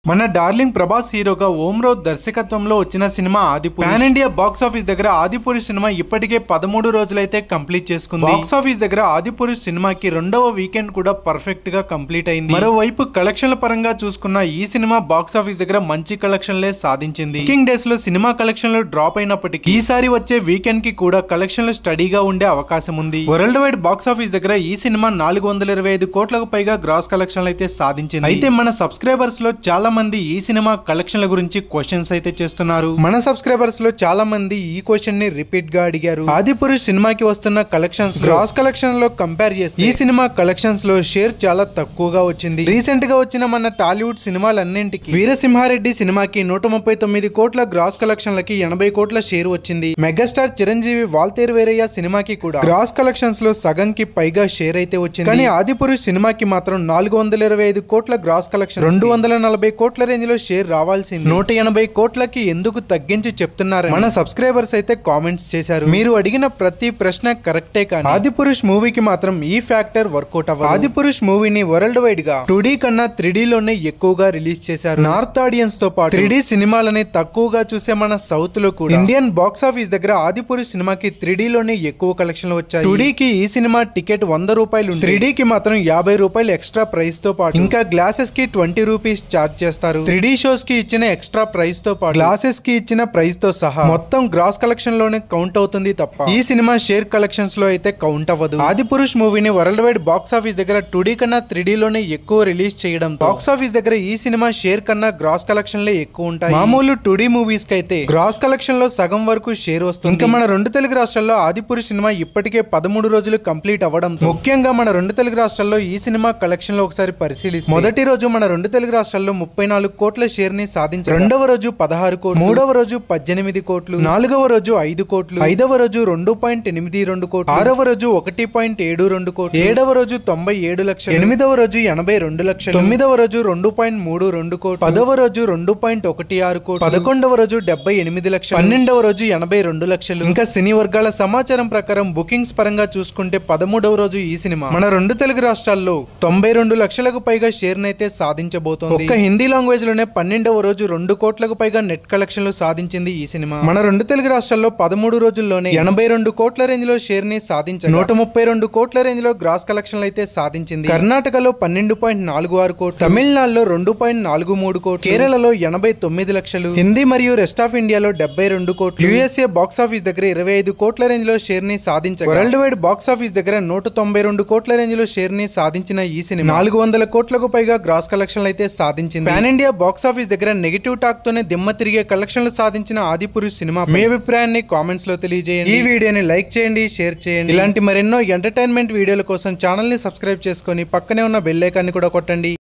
మన డార్లింగ్ ప్రభాస్ హీరోగా ఓం రౌత్ దర్శకత్వంలో వచ్చిన cinema Adipurush pan India box office దగ్గర ఆదిపురుష్ సినిమా ఇప్పటికే పదమూడు రోజులైతే కంప్లీట్ చేసుకుంది బాక్స్ ఆఫీస్ దగ్గర ఆదిపురుష్ సినిమాకి రెండవ వీకెండ్ కూడా పర్ఫెక్ట్ గా కంప్లీట్ అయింది మరోవైపు కలెక్షన్ల పరంగా చూసుకున్న ఈ సినిమా బాక్స్ ఆఫీస్ దగ్గర మంచి కలెక్షన్లే సాధించింది బుకింగ్ డేస్ లో సినిమా కలెక్షన్లు డ్రాప్ అయినప్పటికీ ఈసారి వచ్చే వీకెండ్ కి కూడా కలెక్షన్లు స్టడీగా ఉండే అవకాశం ఉంది వరల్డ్ వైడ్ బాక్స్ ఆఫీస్ దగ్గర ఈ సినిమా నాలుగు వందల ఇరవై ఐదు కోట్లకు పైగా గ్రాస్ కలెక్షన్లు అయితే సాధించింది అయితే మన సబ్స్క్రైబర్స్ లో చాలా మంది ఈ సినిమా కలెక్షన్ల గురించి క్వశ్చన్స్ అయితే చేస్తున్నారు మన సబ్స్క్రైబర్స్ లో చాలా మంది ఈ క్వశ్చన్ ని రిపీట్ గా అడిగారు ఆదిపురుష్ సినిమాకి వస్తున్న కలెక్షన్స్ గ్రాస్ కలెక్షన్ లో కంపేర్ చేస్తే ఈ సినిమా కలెక్షన్స్ లో షేర్ చాలా తక్కువగా వచ్చింది రీసెంట్ గా వచ్చిన మన టాలీవుడ్ సినిమాలన్నింటికి వీరసింహారెడ్డి సినిమాకి నూట ముప్పై తొమ్మిది కోట్ల గ్రాస్ కలెక్షన్లకి ఎనభై కోట్ల షేర్ వచ్చింది మెగాస్టార్ చిరంజీవి వాల్తేరు వేరయ్య సినిమాకి కూడా గ్రాస్ కలెక్షన్స్ లో సగం కి పైగా షేర్ అయితే వచ్చింది కానీ ఆదిపురుష్ సినిమాకి మాత్రం నాలుగు వందల ఇరవై ఐదు కోట్ల గ్రాస్ కలెక్షన్ రెండు వందల నలభై కోట్ల రేంజ్ లో షేర్ రావాల్సింది నూట ఎనభై కోట్లకి ఎందుకు తగ్గించి చెప్తున్నారు మన సబ్స్క్రైబర్స్ అయితే కామెంట్స్ చేశారు మీరు అడిగిన ప్రతి ప్రశ్న కరెక్టే కానీ ఆదిపురుష్ మూవీకి మాత్రం ఈ ఫ్యాక్టర్ వర్కౌట్ అవ్వదు ఆదిపురుష్ మూవీని వరల్డ్ వైడ్ గా టూ కన్నా త్రీ లోనే ఎక్కువగా రిలీజ్ చేశారు నార్త్ ఆడియన్స్ తో పాటు త్రీ సినిమాలని తక్కువగా చూసే మన సౌత్ లో కూడా ఇండియన్ బాక్స్ ఆఫీస్ దగ్గర ఆదిపురుష్ సినిమాకి త్రీ లోనే ఎక్కువ కలెక్షన్లు వచ్చాయి టూ కి ఈ సినిమా టికెట్ వంద రూపాయలు త్రీ కి మాత్రం యాభై రూపాయలు ఎక్స్ట్రా ప్రైస్ తో పాటు ఇంకా గ్లాసెస్ కి ట్వంటీ రూపీస్ చార్జ్ చేస్తారు త్రీ షోస్ కి ఇచ్చిన ఎక్స్ట్రా ప్రైస్ తో పాటు గ్లాసెస్ కి ఇచ్చిన ప్రైస్ తో సహా మొత్తం గ్రాస్ కలెక్షన్ లోనే కౌంట్ అవుతుంది తప్ప ఈ సినిమా షేర్ కలెక్షన్స్ లో అయితే కౌంట్ అవ్వదు ఆదిపురుష్ మూవీని వరల్డ్ వైడ్ బాక్స్ ఆఫీస్ దగ్గర టూ కన్నా త్రీ లోనే ఎక్కువ రిలీజ్ చేయడం బాక్స్ ఆఫీస్ దగ్గర ఈ సినిమా షేర్ కన్నా గ్రాస్ కలెక్షన్లే ఎక్కువ ఉంటాయి మామూలు టూ మూవీస్ కి అయితే గ్రాస్ కలెక్షన్ లో సగం వరకు షేర్ వస్తుంది ఇంకా మన రెండు తెలుగు రాష్ట్రాల్లో ఆదిపురుష్ సినిమా ఇప్పటికే పదమూడు రోజులు కంప్లీట్ అవ్వడం ముఖ్యంగా మన రెండు తెలుగు రాష్ట్రాల్లో ఈ సినిమా కలెక్షన్ లో ఒకసారి పరిశీలిస్తే మొదటి రోజు మన రెండు తెలుగు రాష్ట్రాల్లో ముప్పై నాలుగు కోట్ల షేర్ ని సాధించారు రెండవ రోజు పదహారు కోట్లు మూడవ రోజు పద్దెనిమిది కోట్లు నాలుగవ రోజు ఐదు కోట్లు ఐదవ రోజు రెండు పాయింట్ ఎనిమిది రెండు కోట్లు ఆరవ రోజు ఒకటి పాయింట్ ఏడు రెండు కోట్లు ఏడవ రోజు తొంభై ఏడు లక్షలు ఎనిమిదవ రోజు ఎనభై రెండు లక్షలు తొమ్మిదవ రోజు రెండు పాయింట్ మూడు రెండు కోట్లు పదవ రోజు రెండు పాయింట్ ఒకటి ఆరు కోట్లు పదకొండవ రోజు డెబ్బై ఎనిమిది లక్షలు పన్నెండవ రోజు ఎనభై రెండు లక్షలు ఇంకా సినీ వర్గాల సమాచారం ప్రకారం బుకింగ్స్ పరంగా చూసుకుంటే పదమూడవ రోజు ఈ సినిమా మన రెండు తెలుగు రాష్ట్రాల్లో తొంభై రెండు లక్షలకు పైగా షేర్ నైతే సాధించబోతోంది ఒక్క హిందీ లాంగ్వేజ్ లోనే పన్నెండవ రోజు రెండు కోట్లకు పైగా నెట్ కలెక్షన్లు సాధించింది ఈ సినిమా మన రెండు తెలుగు రాష్ట్రాల్లో పదమూడు రోజుల్లోనే ఎనభై రెండు కోట్ల రేంజ్ లో షేర్ ని సాధించింది నూట ముప్పై రెండు కోట్ల రేంజ్ లో గ్రాస్ కలెక్షన్లు అయితే సాధించింది కర్ణాటకలో పన్నెండు పాయింట్ నాలుగు ఆరు కోట్లు తమిళనాడులో రెండు పాయింట్ నాలుగు మూడు కోట్లు కేరళలో ఎనభై తొమ్మిది లక్షలు హిందీ మరియు రెస్ట్ ఆఫ్ ఇండియాలో డెబ్బై రెండు కోట్లు యుఎస్ఏ బాక్స్ ఆఫీస్ దగ్గర ఇరవై ఐదు కోట్ల రేంజ్ లో షేర్ ని సాధించారు వరల్డ్ వైడ్ బాక్స్ ఆఫీస్ దగ్గర నూట తొంభై రెండు కోట్ల రేంజ్ లో షేర్ ని సాధించిన ఈ సినిమా నాలుగు వందల కోట్లకు పైగా గ్రాస్ కలెక్షన్లు అయితే సాధించింది పాన్ ఇండియా బాక్స్ ఆఫీస్ దగ్గర నెగిటివ్ టాక్ తోనే దిమ్మ తిరిగే కలెక్షన్లు సాధించిన ఆదిపురుష్ సినిమా మీ అభిప్రాయాన్ని కామెంట్స్ లో తెలియజేయండి ఈ వీడియోని లైక్ చేయండి షేర్ చేయండి ఇలాంటి మరెన్నో ఎంటర్టైన్మెంట్ వీడియోల కోసం ఛానల్ ని సబ్స్క్రైబ్ చేసుకొని పక్కనే ఉన్న బెల్ ఐకాన్ని కూడా కొట్టండి